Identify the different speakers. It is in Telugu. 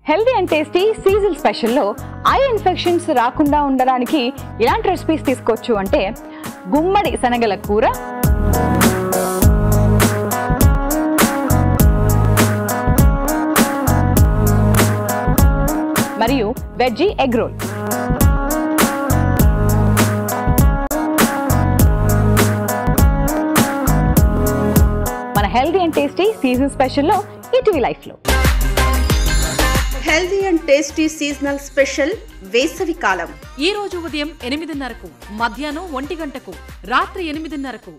Speaker 1: హెల్దీ అండ్ టేస్టీ సీజన్ స్పెషల్లో ఐ ఇన్ఫెక్షన్స్ రాకుండా ఉండడానికి ఇలాంటి రెసిపీస్ తీసుకోవచ్చు అంటే గుమ్మడి శనగల కూర మరియు వెజ్జీ ఎగ్ రోల్ మన హెల్దీ అండ్ టేస్టీ సీజన్ స్పెషల్లో ఈటీవీ లైఫ్లో
Speaker 2: healthy and tasty seasonal special వేసవి కాలం
Speaker 3: ఈ రోజు ఉదయం ఎనిమిదిన్నరకు మధ్యాహ్నం ఒంటి గంటకు రాత్రి ఎనిమిదిన్నరకు